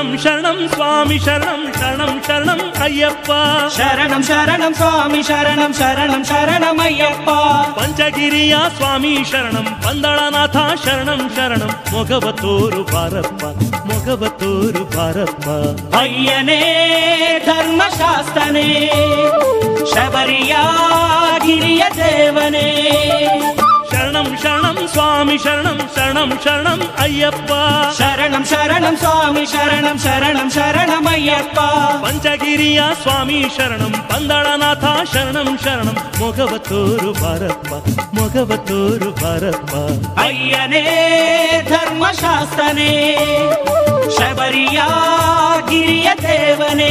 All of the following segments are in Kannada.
ಶರಣಂ ಶರಣಂ ಸ್ವಾಮಿ ಶರಣಂ ಶರಣಂ ಶರಣಂ ಅಯ್ಯಪ್ಪ ಶರಣಂ ಶರಣಂ ಸ್ವಾಮಿ ಶರಣಂ ಶರಣಂ ಶರಣಮಯ್ಯಪ್ಪ ಪಂಚಗಿರಿಯ ಸ್ವಾಮಿ ಶರಣಂ ಪಂದಳನಾಥ ಶರಣಂ ಶರಣಂ ಮೊಗವ ತೋರು ಬಾರಪ್ಪ ಮೊಗವ ತೋರು ಬಾರಪ್ಪ ಅಯ್ಯನೇ ಧರ್ಮಶಾಸ್ತ್ರನೇ ಶಬರಿಯ ಗಿರಿಯ ದೇವನೇ ಶರಣಂ ಶರಣಂ ಸ್ವಾಮಿ ಶರಣಂ ಶರಣಂ ಶರಣಂ ಅಯ್ಯಪ್ಪ ಶರಣಂ ಶರಣಂ ಸ್ವಾಮಿ ಶರಣಂ ಶರಣಂ ಶರಣಮಯ್ಯಪ್ಪ ಪಂಚಗಿರಿಯ ಸ್ವಾಮಿ ಶರಣಂ ಪಂದಳನಾಥ ಶರಣಂ ಶರಣಂ ಮೊಗವ ತೋರು ಬಾರಪ್ಪ ಮೊಗವ ತೋರು ಬಾರಪ್ಪ ಅಯ್ಯನೇ ಧರ್ಮಶಾಸ್ತ್ರನೇ ಶಬರಿಯ ಗಿರಿಯ ದೇವನೇ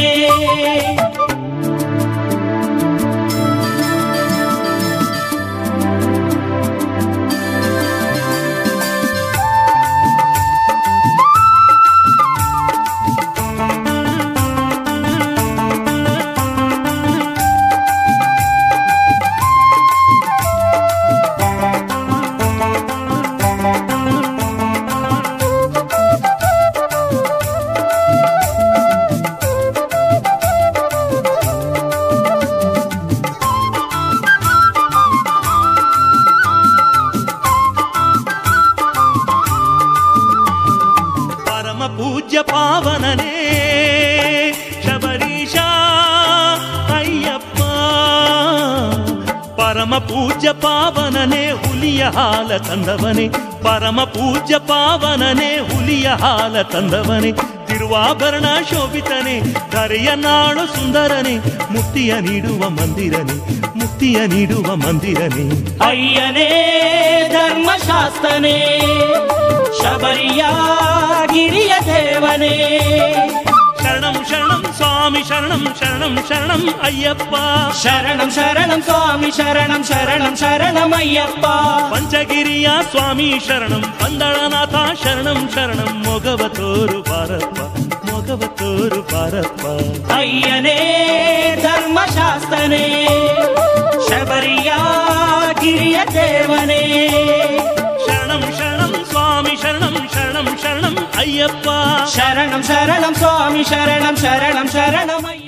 ಪರಮ ಪೂಜ್ಯ ಪಾವನನೇ ಶಬರೀಶ ಅಯ್ಯಪ್ಪ ಪರಮ ಪೂಜ್ಯ ಪಾವನನೇ ಹುಲಿಯ ಹಾಲ ತಂದವನೇ ಪರಮ ಪೂಜ್ಯ ಪಾವನನೇ ಹುಲಿಯ ಹಾಲ ತಂದವನೇ ತಿರುವಾಭರಣ ಶೋಭಿತನೇ ಧರೆಯ ನಾಳು ಸುಂದರನೇ ಮುಕ್ತಿಯ ನೀಡುವ ಮಂದಿರನೇ ಮುಕ್ತಿಯ ನೀಡುವ ಮಂದಿರನೇ ಅಯ್ಯನೇ ಧರ್ಮಶಾಸ್ತ್ರನೇ ಶಬರಿಯ ಗಿರಿಯ ದೇವನೇ ಶರಣಂ ಶರಣಂ ಸ್ವಾಮಿ ಶರಣಂ ಶರಣಂ ಶರಣಂ ಅಯ್ಯಪ್ಪ ಶರಣಂ ಶರಣಂ ಸ್ವಾಮಿ ಶರಣಂ ಶರಣಂ ಶರಣಮಯ್ಯಪ್ಪ ಪಂಚಗಿರಿಯ ಸ್ವಾಮಿ ಶರಣಂ ಪಂದಳನಾಥ ಶರಣಂ ಶರಣಂ ಮೊಗವ ತೋರು ಬಾರಪ್ಪ ಮೊಗವ ತೋರು ಬಾರಪ್ಪ ಅಯ್ಯನೇ ಧರ್ಮಶಾಸ್ತ್ರನೇ ಶಬರಿಯ ಗಿರಿಯ ದೇವನೇ ಶರಣಂ ಶರಣಂ ಸ್ವಾಮಿ ಶರಣಂ ಶರಣಂ ಶರಣಂ ಅಯ್ಯಪ್ಪ ಶರಣಂ ಶರಣಂ ಸ್ವಾಮಿ ಶರಣಂ ಶರಣಂ ಶರಣಮಯ್ಯ